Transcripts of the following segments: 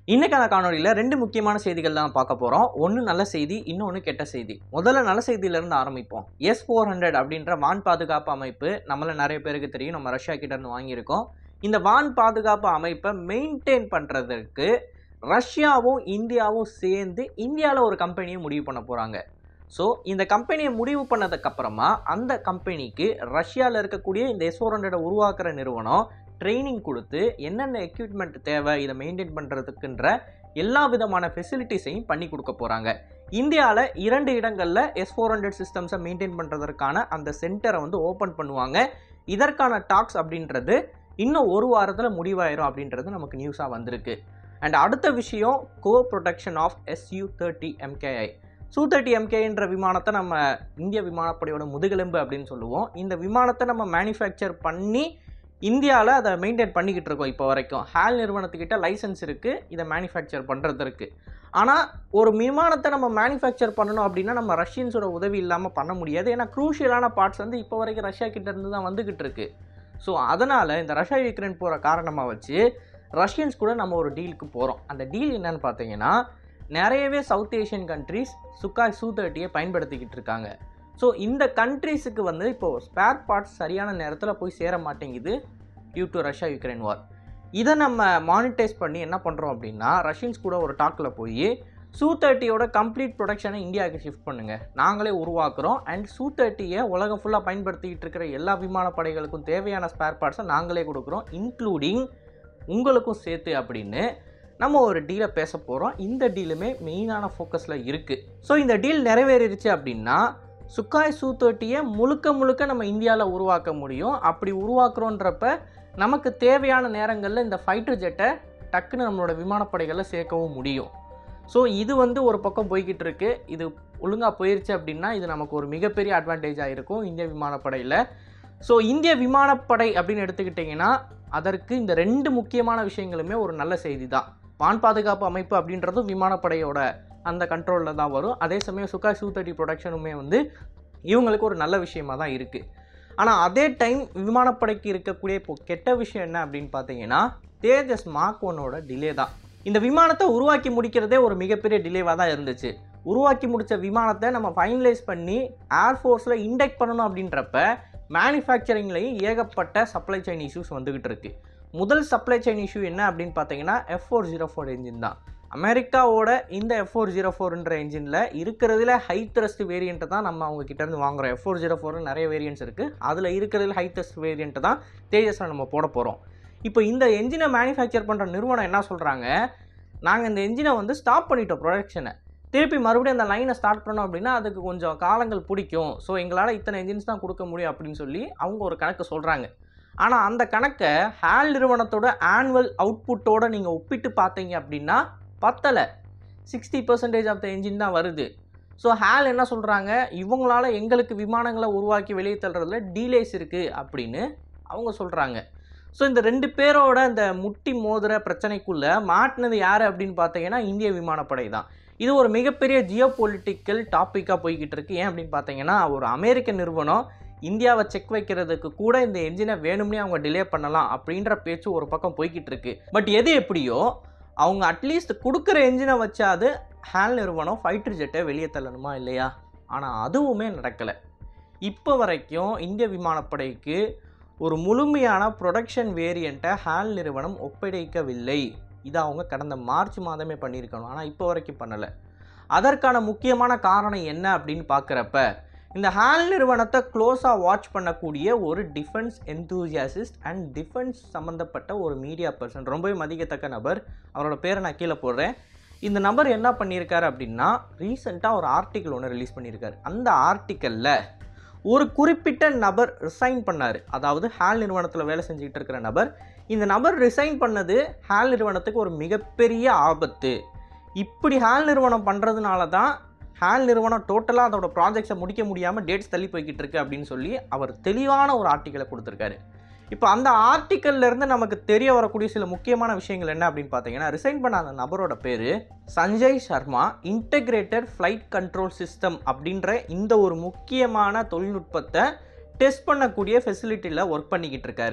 இன்னைக்கான காணொலியில் ரெண்டு முக்கியமான செய்திகள் தான் பார்க்க போகிறோம் ஒன்று நல்ல செய்தி இன்னொன்று கெட்ட செய்தி முதல்ல நல்ல செய்தியிலேருந்து ஆரம்பிப்போம் எஸ் ஃபோர் ஹண்ட்ரட் அப்படின்ற வான் பாதுகாப்பு அமைப்பு நம்மள நிறைய பேருக்கு தெரியும் நம்ம ரஷ்யா கிட்ட இருந்து வாங்கியிருக்கோம் இந்த வான் பாதுகாப்பு அமைப்பை மெயின்டைன் பண்ணுறதுக்கு ரஷ்யாவும் இந்தியாவும் சேர்ந்து இந்தியாவில் ஒரு கம்பெனியை முடிவு பண்ண போகிறாங்க ஸோ இந்த கம்பெனியை முடிவு பண்ணதுக்கப்புறமா அந்த கம்பெனிக்கு ரஷ்யாவில் இருக்கக்கூடிய இந்த எஸ் ஃபோர் ஹண்ட்ரடை உருவாக்குற நிறுவனம் ட்ரைனிங் கொடுத்து என்னென்ன எக்யூப்மெண்ட் தேவை இதை மெயின்டைன் பண்ணுறதுக்குன்ற எல்லா விதமான ஃபெசிலிட்டிஸையும் பண்ணி கொடுக்க போகிறாங்க இந்தியாவில் இரண்டு இடங்களில் எஸ் ஃபோர் ஹண்ட்ரட் சிஸ்டம்ஸை மெயின்டைன் பண்ணுறதற்கான அந்த சென்டரை வந்து ஓப்பன் பண்ணுவாங்க இதற்கான டாக்ஸ் அப்படின்றது இன்னும் ஒரு வாரத்தில் முடிவாயிரும் அப்படின்றது நமக்கு நியூஸாக வந்திருக்கு அண்ட் அடுத்த விஷயம் co production of SU thirty MKI Su thirty எம்கேன்ற விமானத்தை நம்ம இந்திய விமானப்படையோட முதுகெலும்பு அப்படின்னு சொல்லுவோம் இந்த விமானத்தை நம்ம மேனுஃபேக்சர் பண்ணி இந்தியாவில் அதை மெயின்டைன் பண்ணிக்கிட்டு இருக்கோம் இப்போ வரைக்கும் ஹேல் நிறுவனத்துக்கிட்ட லைசன்ஸ் இருக்குது இதை மேனுஃபேக்சர் பண்ணுறதுக்கு ஆனால் ஒரு விமானத்தை நம்ம மேனுஃபேக்சர் பண்ணணும் அப்படின்னா நம்ம ரஷ்யன்ஸோட உதவி இல்லாமல் பண்ண முடியாது ஏன்னா க்ரூஷியலான பார்ட்ஸ் வந்து இப்போ வரைக்கும் ரஷ்யா கிட்ட இருந்து தான் வந்துக்கிட்டு இருக்கு ஸோ அதனால் இந்த ரஷ்யா யுக்ரைன் போகிற காரணமாக வச்சு ரஷ்யன்ஸ் கூட நம்ம ஒரு டீலுக்கு போகிறோம் அந்த டீல் என்னன்னு பார்த்தீங்கன்னா நிறையவே சவுத் ஏஷியன் கண்ட்ரீஸ் சுக்காய் சூ தேர்ட்டியை பயன்படுத்திக்கிட்டு இருக்காங்க ஸோ இந்த கண்ட்ரீஸுக்கு வந்து இப்போது ஸ்பேர் பார்ட்ஸ் சரியான நேரத்தில் போய் சேர மாட்டேங்குது due to Russia Ukraine war இதை நம்ம மானிட்டைஸ் பண்ணி என்ன பண்ணுறோம் அப்படின்னா ரஷ்யன்ஸ் கூட ஒரு டாக்கில் போய் சூ தேர்ட்டியோட கம்ப்ளீட் ப்ரொடக்ஷனை இந்தியாவுக்கு ஷிஃப்ட் பண்ணுங்கள் நாங்களே உருவாக்குறோம் அண்ட் சூ தேர்ட்டியை உலகம் ஃபுல்லாக பயன்படுத்திக்கிட்டு இருக்கிற எல்லா விமானப்படைகளுக்கும் தேவையான ஸ்பேர் பார்ட்ஸை நாங்களே கொடுக்குறோம் இன்க்ளூடிங் உங்களுக்கும் சேர்த்து அப்படின்னு நம்ம ஒரு டீலை பேச போகிறோம் இந்த டீலுமே மெயினான ஃபோக்கஸில் இருக்குது ஸோ இந்த டீல் நிறைவேறிடுச்சு அப்படின்னா சுக்காய் சூ தேர்ட்டியை முழுக்க முழுக்க நம்ம இந்தியாவில் உருவாக்க முடியும் அப்படி உருவாக்குறோன்றப்ப நமக்கு தேவையான நேரங்களில் இந்த ஃபைட்டர் ஜெட்டை டக்குன்னு நம்மளோட விமானப்படைகளில் சேர்க்கவும் முடியும் ஸோ இது வந்து ஒரு பக்கம் போய்கிட்டு இருக்கு இது ஒழுங்காக போயிருச்சு அப்படின்னா இது நமக்கு ஒரு மிகப்பெரிய அட்வான்டேஜாக இருக்கும் இந்திய விமானப்படையில் ஸோ இந்திய விமானப்படை அப்படின்னு எடுத்துக்கிட்டிங்கன்னா அதற்கு இந்த ரெண்டு முக்கியமான விஷயங்களுமே ஒரு நல்ல செய்தி தான் வான் பாதுகாப்பு அமைப்பு அப்படின்றதும் விமானப்படையோட அந்த கண்ட்ரோலில் தான் வரும் அதே சமயம் சுகாய் சூ தேர்ட்டி ப்ரொடக்ஷனுமே வந்து இவங்களுக்கு ஒரு நல்ல விஷயமா தான் இருக்குது ஆனால் அதே டைம் விமானப்படைக்கு இருக்கக்கூடிய இப்போ கெட்ட விஷயம் என்ன அப்படின்னு பார்த்தீங்கன்னா தேஜஸ் மார்க் ஒன்னோட டிலே தான் இந்த விமானத்தை உருவாக்கி முடிக்கிறதே ஒரு மிகப்பெரிய டிலேவாக தான் இருந்துச்சு உருவாக்கி முடித்த விமானத்தை நம்ம ஃபைனலைஸ் பண்ணி ஏர்ஃபோர்ஸில் இண்டெக்ட் பண்ணணும் அப்படின்றப்ப மேனுஃபேக்சரிங்லேயும் ஏகப்பட்ட சப்ளை செயின் இஷ்யூஸ் வந்துக்கிட்டு இருக்கு முதல் சப்ளை செயின் இஷ்யூ என்ன அப்படின்னு பார்த்தீங்கன்னா F four zero four engine தான் அமெரிக்காவோட இந்த எஃப் ஃபோர் ஜீரோ ஃபோர்ன்ற என்ஜினில் இருக்கிறதுல ஹை த்ரஸ்ட் வேரியண்ட்டை தான் நம்ம அவங்க கிட்டேருந்து வாங்குறோம் எஃப் ஃபோர் ஜீரோ ஃபோர்னு நிறைய வேரியன்ட்ஸ் இருக்குது அதில் இருக்கிறதுல ஹை த்ரஸ்ட் வேரியண்ட்டை தான் தேஜஸில் நம்ம போட போகிறோம் இப்போ இந்த என்ஜினை மேனுஃபேக்சர் பண்ணுற நிறுவனம் என்ன சொல்கிறாங்க நாங்கள் இந்த என்ஜினை வந்து ஸ்டாப் பண்ணிட்டோம் ப்ரொடக்ஷனை திருப்பி மறுபடியும் அந்த லைனை ஸ்டார்ட் பண்ணோம் அப்படின்னா அதுக்கு கொஞ்சம் காலங்கள் பிடிக்கும் ஸோ எங்களால் இத்தனை என்ஜின்ஸ் தான் கொடுக்க முடியும் அப்படின்னு சொல்லி அவங்க ஒரு கணக்கு சொல்கிறாங்க ஆனால் அந்த கணக்கை ஹேல் நிறுவனத்தோட ஆனுவல் அவுட்புட்டோட நீங்கள் ஒப்பிட்டு பார்த்தீங்க அப்படின்னா பத்தலை sixty percentage of the engine தான் வருது ஸோ ஹேல் என்ன சொல்கிறாங்க இவங்களால எங்களுக்கு விமானங்களை உருவாக்கி வெளியே தள்ளுறதுல டீலேஸ் இருக்குது அப்படின்னு அவங்க சொல்கிறாங்க ஸோ இந்த ரெண்டு பேரோட இந்த முட்டி மோதுற பிரச்சனைக்குள்ளே மாட்டினது யார் அப்படின்னு பார்த்தீங்கன்னா இந்திய விமானப்படை தான் இது ஒரு மிகப்பெரிய ஜியோ பொலிட்டிக்கல் டாப்பிக்காக போய்கிட்டு இருக்கு ஏன் அப்படின்னு பார்த்தீங்கன்னா ஒரு அமெரிக்க நிறுவனம் இந்தியாவை செக் வைக்கிறதுக்கு கூட இந்த என்ஜினை வேணும்னே அவங்க டிலே பண்ணலாம் அப்படின்ற பேச்சு ஒரு பக்கம் போய்கிட்டு இருக்கு பட் எது எப்படியோ அவங்க அட்லீஸ்ட் கொடுக்குற என்ஜினை வச்சாது ஹேல் நிறுவனம் ஃபைட்டர் ஜெட்டை வெளியே தள்ளணுமா இல்லையா ஆனால் அதுவுமே நடக்கலை இப்போ வரைக்கும் இந்திய விமானப்படைக்கு ஒரு முழுமையான ப்ரொடக்ஷன் வேரியண்ட்டை ஹேல் நிறுவனம் ஒப்படைக்கவில்லை இதை அவங்க கடந்த மார்ச் மாதமே பண்ணியிருக்கணும் ஆனால் இப்போ வரைக்கும் பண்ணலை அதற்கான முக்கியமான காரணம் என்ன அப்படின்னு பார்க்குறப்ப இந்த ஹேல் நிறுவனத்தை க்ளோஸாக வாட்ச் பண்ணக்கூடிய ஒரு டிஃபென்ஸ் என்தூசியாசிஸ்ட் அண்ட் டிஃபென்ஸ் சம்மந்தப்பட்ட ஒரு மீடியா பர்சன் ரொம்பவே மதிக்கத்தக்க நபர் அவரோட பேரை நான் கீழே போடுறேன் இந்த நபர் என்ன பண்ணியிருக்காரு அப்படின்னா ரீசெண்டாக ஒரு ஆர்டிக்கல் ஒன்று ரிலீஸ் பண்ணியிருக்காரு அந்த ஆர்டிக்கலில் ஒரு குறிப்பிட்ட நபர் ரிசைன் பண்ணார் அதாவது ஹேல் நிறுவனத்தில் வேலை செஞ்சுக்கிட்டு இருக்கிற நபர் இந்த நபர் ரிசைன் பண்ணது ஹேல் நிறுவனத்துக்கு ஒரு மிகப்பெரிய ஆபத்து இப்படி ஹேல் நிறுவனம் பண்ணுறதுனால தான் ஹேல் நிறுவனம் டோட்டலாக அதோட ப்ராஜெக்ட்ஸை முடிக்க முடியாமல் டேட்ஸ் தள்ளி போய்கிட்டு இருக்கு அப்படின்னு சொல்லி அவர் தெளிவான ஒரு ஆர்டிக்கலை கொடுத்துருக்காரு இப்போ அந்த ஆர்டிக்கல்ல இருந்து நமக்கு தெரிய வரக்கூடிய சில முக்கியமான விஷயங்கள் என்ன அப்படின்னு பார்த்தீங்கன்னா ரிசைன் பண்ண அந்த நபரோட பேர் Sanjay Sharma integrated flight control system அப்படின்ற இந்த ஒரு முக்கியமான தொழில்நுட்பத்தை டெஸ்ட் பண்ணக்கூடிய ஃபெசிலிட்டியில் ஒர்க் பண்ணிக்கிட்டு இருக்காரு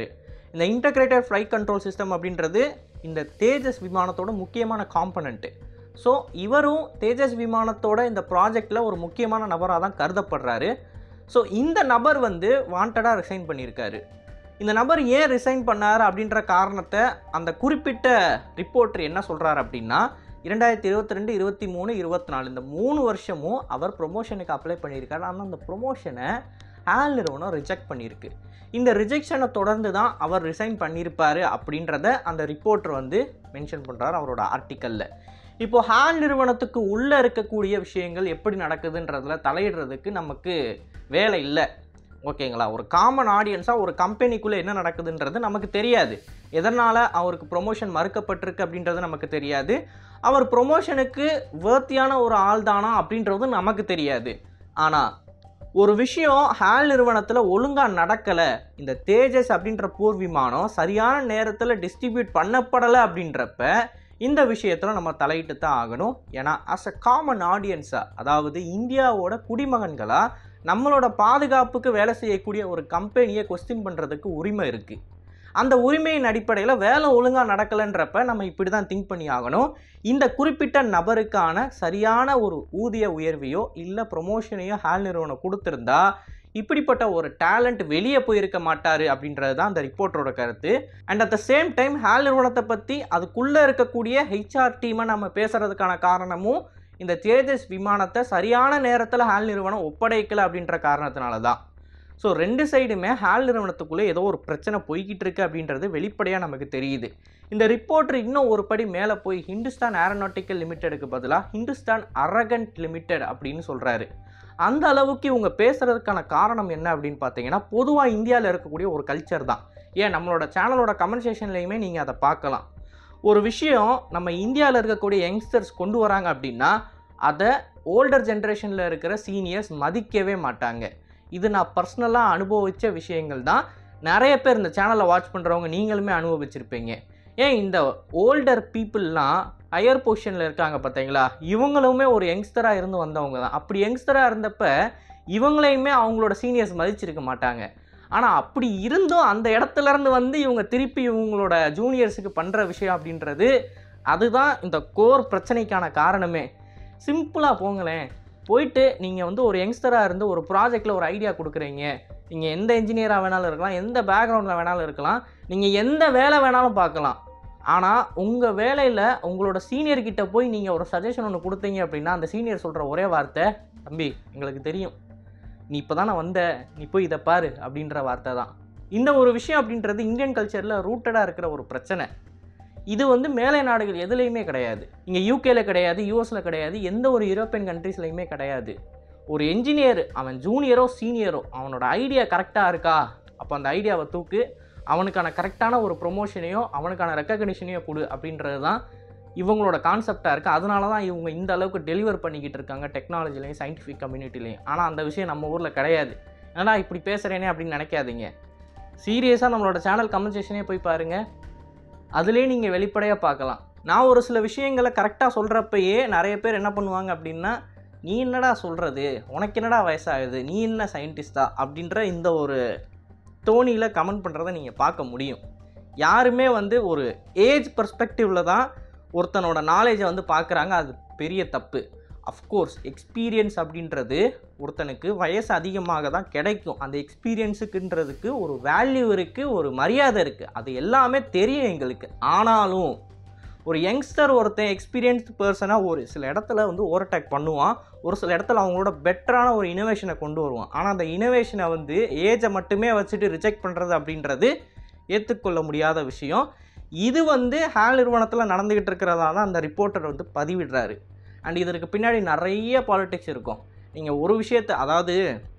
இந்த இன்டகிரேட்டட் ஃப்ளைட் கண்ட்ரோல் சிஸ்டம் அப்படின்றது இந்த தேஜஸ் விமானத்தோட முக்கியமான காம்பனண்ட்டு ஸோ இவரும் தேஜஸ் விமானத்தோட இந்த ப்ராஜெக்டில் ஒரு முக்கியமான நபராக தான் கருதப்படுறாரு ஸோ இந்த நபர் வந்து வாண்டடாக ரிசைன் பண்ணியிருக்காரு இந்த நபர் ஏன் ரிசைன் பண்ணார் அப்படின்ற காரணத்தை அந்த குறிப்பிட்ட ரிப்போர்ட்டர் என்ன சொல்கிறார் அப்படின்னா இரண்டாயிரத்தி இருபத்தி ரெண்டு இருபத்தி மூணு இருபத்தி நாலு இந்த மூணு வருஷமும் அவர் ப்ரொமோஷனுக்கு அப்ளை பண்ணியிருக்காரு ஆனால் அந்த ப்ரொமோஷனை ஹேல் நிறுவனம் ரிஜெக்ட் பண்ணியிருக்கு இந்த ரிஜெக்ஷனை தொடர்ந்து தான் அவர் ரிசைன் பண்ணியிருப்பார் அப்படின்றத அந்த ரிப்போர்ட்டர் வந்து மென்ஷன் பண்ணுறார் அவரோட ஆர்டிக்கலில் இப்போ ஹேல் நிறுவனத்துக்கு உள்ளே இருக்கக்கூடிய விஷயங்கள் எப்படி நடக்குதுன்றதுல தலையிடுறதுக்கு நமக்கு வேலை இல்லை ஓகேங்களா ஒரு காமன் ஆடியன்ஸாக ஒரு கம்பெனிக்குள்ளே என்ன நடக்குதுன்றது நமக்கு தெரியாது எதனால் அவருக்கு ப்ரொமோஷன் மறுக்கப்பட்டிருக்கு அப்படின்றது நமக்கு தெரியாது அவர் ப்ரொமோஷனுக்கு வேர்த்தியான ஒரு ஆள் தானா அப்படின்றது நமக்கு தெரியாது ஆனால் ஒரு விஷயம் ஹேல் நிறுவனத்தில் ஒழுங்காக நடக்கலை இந்த தேஜஸ் அப்படின்ற போர் விமானம் சரியான நேரத்தில் டிஸ்ட்ரிபியூட் பண்ணப்படலை அப்படின்றப்ப இந்த விஷயத்தில் நம்ம தலையிட்டு தான் ஆகணும் ஏன்னா அஸ் அ காமன் ஆடியன்ஸாக அதாவது இந்தியாவோட குடிமகன்களாக நம்மளோட பாதுகாப்புக்கு வேலை செய்யக்கூடிய ஒரு கம்பெனியை கொஸ்டின் பண்ணுறதுக்கு உரிமை இருக்குது அந்த உரிமையின் அடிப்படையில் வேலை ஒழுங்காக நடக்கலைன்றப்ப நம்ம இப்படி தான் திங்க் பண்ணி ஆகணும் இந்த குறிப்பிட்ட நபருக்கான சரியான ஒரு ஊதிய உயர்வையோ இல்லை ப்ரொமோஷனையோ ஹேல் நிறுவனம் கொடுத்துருந்தா இப்படிப்பட்ட ஒரு டேலண்ட் வெளியே போயிருக்க மாட்டார் அப்படின்றது தான் அந்த ரிப்போர்ட்டரோட கருத்து and at the same time HAL நிறுவனத்தை பற்றி அதுக்குள்ளே இருக்கக்கூடிய ஹெச்ஆர் டீமை நம்ம பேசுகிறதுக்கான காரணமும் இந்த தேஜஸ் விமானத்தை சரியான நேரத்தில் ஹேல் நிறுவனம் ஒப்படைக்கலை அப்படின்ற காரணத்தினால தான் ஸோ ரெண்டு சைடுமே ஹேல் நிறுவனத்துக்குள்ளே ஏதோ ஒரு பிரச்சனை போய்கிட்டு இருக்கு அப்படின்றது வெளிப்படையாக நமக்கு தெரியுது இந்த ரிப்போர்ட்டர் இன்னும் ஒரு படி மேலே போய் ஹிந்துஸ்தான் ஏரோநாட்டிக்கல் லிமிட்டெடுக்கு பதிலாக ஹிந்துஸ்தான் அரகண்ட் லிமிடெட் அப்படின்னு சொல்கிறாரு அந்த அளவுக்கு இவங்க பேசுகிறதுக்கான காரணம் என்ன அப்படின்னு பார்த்தீங்கன்னா பொதுவாக இந்தியாவில் இருக்கக்கூடிய ஒரு கல்ச்சர் தான் ஏன் நம்மளோட சேனலோட கமெண்ட் செஷன்லையுமே நீங்கள் அதை பார்க்கலாம் ஒரு விஷயம் நம்ம இந்தியாவில் இருக்கக்கூடிய யங்ஸ்டர்ஸ் கொண்டு வராங்க அப்படின்னா அதை ஓல்டர் ஜென்ரேஷனில் இருக்கிற சீனியர்ஸ் மதிக்கவே மாட்டாங்க இது நான் பர்சனலாக அனுபவித்த விஷயங்கள் தான் நிறைய பேர் இந்த சேனலை வாட்ச் பண்ணுறவங்க நீங்களுமே அனுபவிச்சிருப்பீங்க ஏன் இந்த ஓல்டர் பீப்புளெலாம் ஹையர் பொசிஷனில் இருக்காங்க பார்த்தீங்களா இவங்களுமே ஒரு யங்ஸ்டராக இருந்து வந்தவங்க தான் அப்படி யங்ஸ்டராக இருந்தப்ப இவங்களையுமே அவங்களோட சீனியர்ஸ் மதிச்சிருக்க மாட்டாங்க ஆனால் அப்படி இருந்தும் அந்த இடத்துல இருந்து வந்து இவங்க திருப்பி இவங்களோட ஜூனியர்ஸுக்கு பண்ணுற விஷயம் அப்படின்றது அதுதான் இந்த கோர் பிரச்சனைக்கான காரணமே சிம்பிளாக போங்களேன் போயிட்டு நீங்கள் வந்து ஒரு யங்ஸ்டராக இருந்து ஒரு ப்ராஜெக்டில் ஒரு ஐடியா கொடுக்குறீங்க நீங்கள் எந்த இன்ஜினியராக வேணாலும் இருக்கலாம் எந்த பேக்ரவுண்டில் வேணாலும் இருக்கலாம் நீங்கள் எந்த வேலை வேணாலும் பார்க்கலாம் ஆனால் உங்கள் வேலையில் உங்களோட சீனியர் கிட்ட போய் நீங்கள் ஒரு சஜஷன் ஒன்று கொடுத்தீங்க அப்படின்னா அந்த சீனியர் சொல்கிற ஒரே வார்த்தை தம்பி எங்களுக்கு தெரியும் நீ இப்போ தானே வந்த நீ போய் இதை பாரு அப்படின்ற வார்த்தை தான் இந்த ஒரு விஷயம் அப்படின்றது இந்தியன் கல்ச்சரில் ரூட்டடாக இருக்கிற ஒரு பிரச்சனை இது வந்து மேலை நாடுகள் எதுலேயுமே கிடையாது இங்கே யூகேல கிடையாது யூஎஸில் கிடையாது எந்த ஒரு யூரோப்பியன் கண்ட்ரீஸ்லையுமே கிடையாது ஒரு என்ஜினியர் அவன் ஜூனியரோ சீனியரோ அவனோட ஐடியா கரெக்டாக இருக்கா அப்போ அந்த ஐடியாவை தூக்கு அவனுக்கான கரெக்டான ஒரு ப்ரொமோஷனையோ அவனுக்கான ரெக்கக்னிஷனையோ கொடு அப்படின்றது தான் இவங்களோட கான்செப்டாக இருக்குது அதனால தான் இவங்க இந்த அளவுக்கு டெலிவர் பண்ணிக்கிட்டு இருக்காங்க டெக்னாலஜிலையும் சயின்டிஃபிக் கம்யூனிட்டிலையும் ஆனால் அந்த விஷயம் நம்ம ஊரில் கிடையாது ஏன்னா இப்படி பேசுகிறேனே அப்படின்னு நினைக்காதீங்க சீரியஸாக நம்மளோட சேனல் கமெண்ட் போய் பாருங்கள் அதுலேயே நீங்கள் வெளிப்படையாக பார்க்கலாம் நான் ஒரு சில விஷயங்களை கரெக்டாக சொல்கிறப்பயே நிறைய பேர் என்ன பண்ணுவாங்க அப்படின்னா நீ என்னடா சொல்கிறது உனக்கு என்னடா வயசாகுது நீ என்ன சயின்டிஸ்டா அப்படின்ற இந்த ஒரு தோணியில் கமெண்ட் பண்ணுறதை நீங்கள் பார்க்க முடியும் யாருமே வந்து ஒரு ஏஜ் பர்ஸ்பெக்டிவில் தான் ஒருத்தனோட நாலேஜை வந்து பார்க்குறாங்க அது பெரிய தப்பு அஃப்கோர்ஸ் எக்ஸ்பீரியன்ஸ் அப்படின்றது ஒருத்தனுக்கு வயசு அதிகமாக தான் கிடைக்கும் அந்த எக்ஸ்பீரியன்ஸுக்குன்றதுக்கு ஒரு வேல்யூ இருக்குது ஒரு மரியாதை இருக்குது அது எல்லாமே தெரியும் எங்களுக்கு ஆனாலும் ஒரு யங்ஸ்டர் ஒருத்தன் எக்ஸ்பீரியன்ஸ்டு பர்சனாக ஒரு சில இடத்துல வந்து ஓவர்டேக் பண்ணுவான் ஒரு சில இடத்துல அவங்களோட பெட்டரான ஒரு இனோவேஷனை கொண்டு வருவான் ஆனால் அந்த இனோவேஷனை வந்து ஏஜை மட்டுமே வச்சுட்டு ரிஜெக்ட் பண்ணுறது அப்படின்றது ஏற்றுக்கொள்ள முடியாத விஷயம் இது வந்து ஹேல் நிறுவனத்தில் நடந்துக்கிட்டு இருக்கிறதா தான் அந்த ரிப்போர்ட்டர் வந்து பதிவிடுறாரு அண்ட் இதற்கு பின்னாடி நிறைய பாலிடிக்ஸ் இருக்கும் நீங்கள் ஒரு விஷயத்தை அதாவது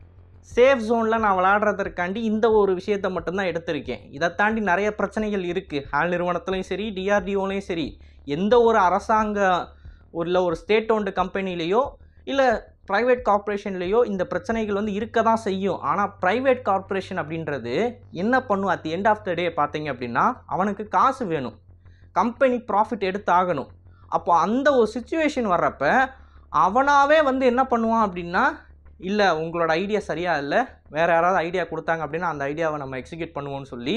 சேஃப் ஜோனில் நான் விளாடுறதற்காண்டி இந்த ஒரு விஷயத்தை மட்டும்தான் எடுத்திருக்கேன் இதை தாண்டி நிறைய பிரச்சனைகள் இருக்குது ஹால் நிறுவனத்துலையும் சரி டிஆர்டிஓலையும் சரி எந்த ஒரு அரசாங்க இல்லை ஒரு ஸ்டேட் ஓன்டு கம்பெனிலேயோ இல்லை ப்ரைவேட் கார்ப்பரேஷன்லேயோ இந்த பிரச்சனைகள் வந்து இருக்க தான் செய்யும் ஆனால் ப்ரைவேட் கார்ப்பரேஷன் அப்படின்றது என்ன பண்ணும் at the end of the day பார்த்தீங்க அப்படின்னா அவனுக்கு காசு வேணும் கம்பெனி ப்ராஃபிட் எடுத்து ஆகணும் அப்போ அந்த ஒரு சுச்சுவேஷன் வர்றப்ப அவனாவே வந்து என்ன பண்ணுவான் அப்படின்னா இல்லை உங்களோட ஐடியா சரியாக இல்லை வேறு யாராவது ஐடியா கொடுத்தாங்க அப்படின்னா அந்த ஐடியாவை நம்ம எக்ஸிக்யூட் பண்ணுவோம்னு சொல்லி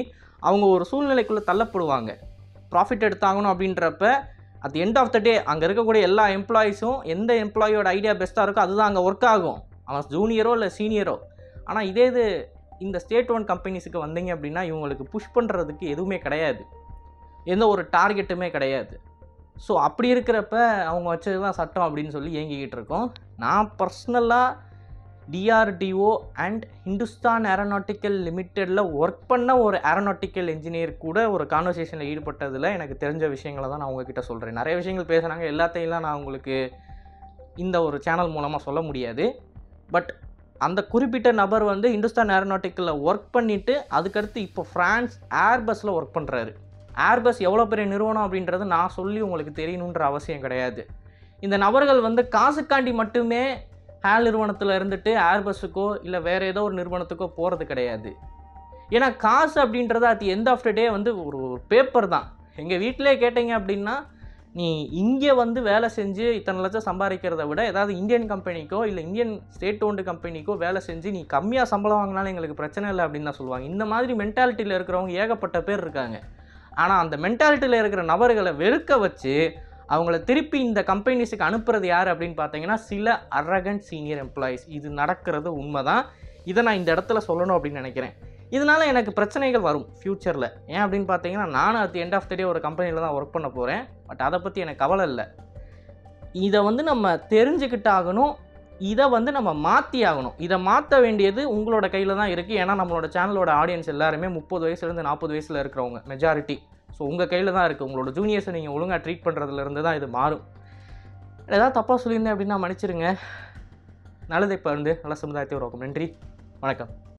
அவங்க ஒரு சூழ்நிலைக்குள்ளே தள்ளப்படுவாங்க ப்ராஃபிட் எடுத்தாகணும் அப்படின்றப்ப at end of the day அங்கே இருக்கக்கூடிய எல்லா எம்ப்ளாயிஸும் எந்த எம்ப்ளாயோட ஐடியா பெஸ்ட்டாக இருக்கோ அதுதான் அங்கே ஒர்க் ஆகும் அவன் ஜூனியரோ இல்லை சீனியரோ ஆனால் இதே இது இந்த ஸ்டேட் ஒன் கம்பெனிஸுக்கு வந்தீங்க அப்படின்னா இவங்களுக்கு புஷ் பண்ணுறதுக்கு எதுவுமே கிடையாது எந்த ஒரு டார்கெட்டுமே கிடையாது ஸோ அப்படி இருக்கிறப்ப அவங்க வச்சது தான் சட்டம் அப்படின்னு சொல்லி ஏங்கிக்கிட்டு இருக்கோம் நான் பர்சனலாக டிஆர்டிஓ அண்ட் ஹிந்துஸ்தான் ஏரோநாட்டிக்கல் லிமிட்டெடில் ஒர்க் பண்ண ஒரு ஏரோநாட்டிக்கல் இன்ஜினியர் கூட ஒரு கான்வர்சேஷனில் ஈடுபட்டதில் எனக்கு தெரிஞ்ச விஷயங்களை தான் நான் உங்ககிட்ட சொல்கிறேன் நிறைய விஷயங்கள் பேசுகிறாங்க எல்லாத்தையும்லாம் நான் உங்களுக்கு இந்த ஒரு சேனல் மூலமாக சொல்ல முடியாது பட் அந்த குறிப்பிட்ட நபர் வந்து ஹிந்துஸ்தான் ஏரோநாட்டிக்கலில் ஒர்க் பண்ணிவிட்டு அதுக்கடுத்து இப்போ ஃப்ரான்ஸ் ஏர்பஸில் ஒர்க் பண்ணுறாரு ஏர்பஸ் எவ்வளோ பெரிய நிறுவனம் அப்படின்றது நான் சொல்லி உங்களுக்கு தெரியணுன்ற அவசியம் கிடையாது இந்த நபர்கள் வந்து காசுக்காண்டி மட்டுமே ஹேல் நிறுவனத்தில் இருந்துட்டு ஏர்பஸ்ஸுக்கோ இல்லை வேறு ஏதோ ஒரு நிறுவனத்துக்கோ போகிறது கிடையாது ஏன்னா காசு அப்படின்றது at end of the day வந்து ஒரு பேப்பர் தான் எங்கள் வீட்டிலே கேட்டீங்க அப்படின்னா நீ இங்கே வந்து வேலை செஞ்சு இத்தனை லட்சம் சம்பாதிக்கிறத விட ஏதாவது இந்தியன் கம்பெனிக்கோ இல்லை இந்தியன் ஸ்டேட் ஓன்டு கம்பெனிக்கோ வேலை செஞ்சு நீ கம்மியாக சம்பளம் வாங்கினாலும் எங்களுக்கு பிரச்சனை இல்லை அப்படின்னு தான் சொல்லுவாங்க இந்த மாதிரி மென்டாலிட்டியில் இருக்கிறவங்க ஏகப்பட்ட பேர் இருக்காங்க ஆனால் அந்த மென்டாலிட்டியில் இருக்கிற நபர்களை வெறுக்க வச்சு அவங்கள திருப்பி இந்த கம்பெனிஸுக்கு அனுப்புறது யார் அப்படின்னு பார்த்தீங்கன்னா சில அரகன் சீனியர் எம்ப்ளாயீஸ் இது நடக்கிறது உண்மை தான் இதை நான் இந்த இடத்துல சொல்லணும் அப்படின்னு நினைக்கிறேன் இதனால் எனக்கு பிரச்சனைகள் வரும் ஃப்யூச்சரில் ஏன் அப்படின்னு பார்த்தீங்கன்னா நானும் at end of the day ஒரு கம்பெனியில் தான் ஒர்க் பண்ண போகிறேன் பட் அதை பற்றி எனக்கு கவலை இல்லை இதை வந்து நம்ம தெரிஞ்சுக்கிட்டாகணும் இதை வந்து நம்ம மாற்றி ஆகணும் இதை மாற்ற வேண்டியது உங்களோட கையில் தான் இருக்குது ஏன்னா நம்மளோட சேனலோட ஆடியன்ஸ் எல்லாருமே முப்பது வயசுலேருந்து நாற்பது வயசில் இருக்கிறவங்க மெஜாரிட்டி ஸோ உங்கள் கையில் தான் இருக்குது உங்களோட ஜூனியர்ஸை நீங்கள் ஒழுங்காக ட்ரீட் பண்ணுறதுலேருந்து தான் இது மாறும் ஏதாவது தப்பாக சொல்லியிருந்தேன் அப்படின்னா மன்னிச்சிருங்க நல்லதை இப்போ வந்து நல்ல சமுதாயத்தை உருவாக்கும் நன்றி வணக்கம்